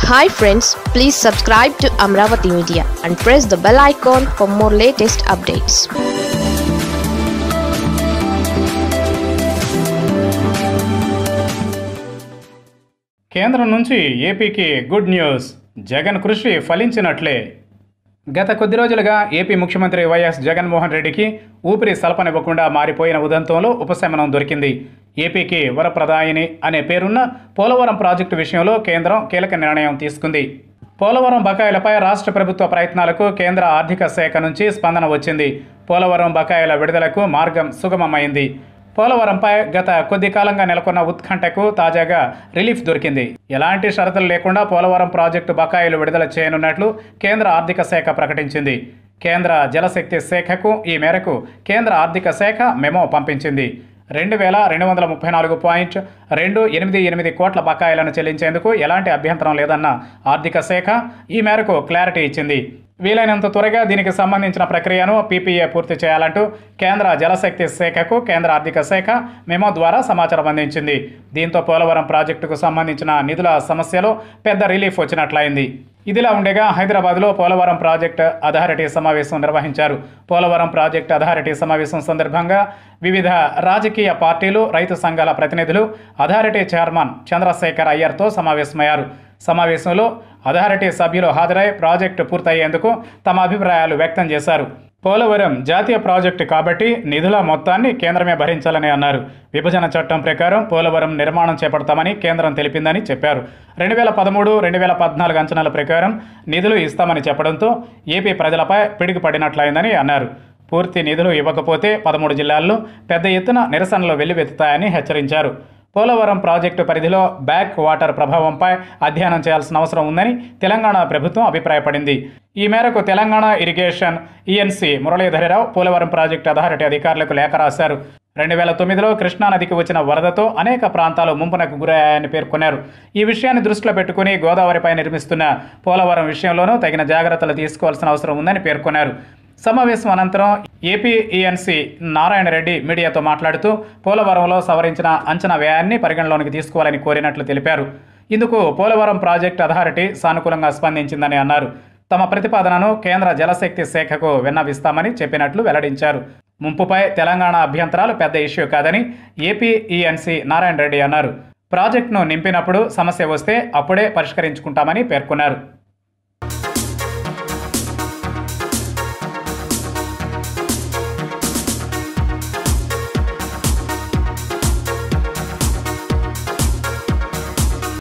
hi friends please subscribe to Amaravati media and press the bell icon for more latest updates కేంద్రం నుంచి ఏపీకి good news Jagan కృషి ఫలించినట్లే గత కొద్ది రోజులుగా ఏపీ ముఖ్యమంత్రి వైఎస్ జగన్మోహన్ రెడ్డికి ఊపిరి సలపనివ్వకుండా మారిపోయిన ఉదంతంలో ఉపశమనం దొరికింది ఏపీకి వరప్రదాయిని అనే పేరున్న పోలవరం ప్రాజెక్టు విషయంలో కేంద్రం కీలక నిర్ణయం తీసుకుంది పోలవరం బకాయిలపై రాష్ట్ర ప్రభుత్వ ప్రయత్నాలకు కేంద్ర ఆర్థిక శాఖ నుంచి స్పందన వచ్చింది పోలవరం బకాయిల విడుదలకు మార్గం సుగమమైంది పోలవరంపై గత కొద్ది కాలంగా నెలకొన్న ఉత్కంఠకు తాజాగా రిలీఫ్ దొరికింది ఎలాంటి షరతులు లేకుండా పోలవరం ప్రాజెక్టు బకాయిలు విడుదల చేయనున్నట్లు కేంద్ర ఆర్థిక శాఖ ప్రకటించింది కేంద్ర జలశక్తి శాఖకు ఈ మేరకు కేంద్ర ఆర్థిక శాఖ మెమో పంపించింది రెండు వేల రెండు వందల ముప్పై నాలుగు పాయింట్ రెండు ఎనిమిది ఎనిమిది కోట్ల బకాయిలను చెల్లించేందుకు ఎలాంటి అభ్యంతరం లేదన్న ఆర్థిక శాఖ ఈ మేరకు క్లారిటీ ఇచ్చింది వీలైనంత త్వరగా దీనికి సంబంధించిన ప్రక్రియను పీపీఏ పూర్తి చేయాలంటూ కేంద్ర జలశక్తి శాఖకు కేంద్ర ఆర్థిక శాఖ మెమో ద్వారా సమాచారం అందించింది దీంతో పోలవరం ప్రాజెక్టుకు సంబంధించిన నిధుల సమస్యలో పెద్ద రిలీఫ్ వచ్చినట్లయింది ఇదిలా ఉండగా హైదరాబాద్లో పోలవరం ప్రాజెక్ట్ అథారిటీ సమావేశం నిర్వహించారు పోలవరం ప్రాజెక్ట్ అథారిటీ సమావేశం సందర్భంగా వివిధ రాజకీయ పార్టీలు రైతు సంఘాల ప్రతినిధులు అథారిటీ చైర్మన్ చంద్రశేఖర్ అయ్యర్తో సమావేశమయ్యారు సమావేశంలో అథారిటీ సభ్యులు హాజరై ప్రాజెక్టు పూర్తయ్యేందుకు తమ అభిప్రాయాలు వ్యక్తం చేశారు పోలవరం జాతీయ ప్రాజెక్టు కాబట్టి నిధుల మొత్తాన్ని కేంద్రమే భరించాలని అన్నారు విభజన చట్టం ప్రకారం పోలవరం నిర్మాణం చేపడతామని కేంద్రం తెలిపిందని చెప్పారు రెండు వేల పదమూడు రెండు వేల పద్నాలుగు అంచనాల ప్రకారం నిధులు ఇస్తామని చెప్పడంతో ఏపీ ప్రజలపై పిడుగు పడినట్లయిందని అన్నారు పూర్తి నిధులు ఇవ్వకపోతే పదమూడు జిల్లాల్లో పెద్ద ఎత్తున నిరసనలు వెల్లువెత్తుతాయని హెచ్చరించారు పోలవరం ప్రాజెక్టు పరిధిలో బ్యాక్ వాటర్ ప్రభావంపై అధ్యయనం చేయాల్సిన అవసరం ఉందని తెలంగాణ ప్రభుత్వం అభిప్రాయపడింది ఈ మేరకు Telangana irrigation ENC Muralidhara Rao Polavaram project authority అధికారులకు లేఖ రాశారు రెండు వేల తొమ్మిదిలో కృష్ణానదికి వచ్చిన వరదతో అనేక ప్రాంతాలు ముంపునకు గురయ్యాయని పేర్కొన్నారు ఈ విషయాన్ని దృష్టిలో పెట్టుకుని గోదావరిపై నిర్మిస్తున్న పోలవరం విషయంలోనూ తగిన జాగ్రత్తలు తీసుకోవాల్సిన అవసరం ఉందని పేర్కొన్నారు సమావేశం అనంతరం ఏపీఈఎన్సీ నారాయణ రెడ్డి మీడియాతో మాట్లాడుతూ పోలవరంలో సవరించిన అంచనా వ్యయాన్ని పరిగణలోనికి తీసుకోవాలని కోరినట్లు తెలిపారు ఇందుకు పోలవరం ప్రాజెక్ట్ అథారిటీ సానుకూలంగా స్పందించిందని అన్నారు తమ ప్రతిపాదనను కేంద్ర జలశక్తి శాఖకు విన్నవిస్తామని చెప్పినట్లు వెల్లడించారు ముంపుపై తెలంగాణ అభ్యంతరాలు పెద్ద ఇష్యూ కాదని ఏపీఈఎన్సీ నారాయణ రెడ్డి అన్నారు ప్రాజెక్టును నింపినప్పుడు సమస్య వస్తే అప్పుడే పరిష్కరించుకుంటామని పేర్కొన్నారు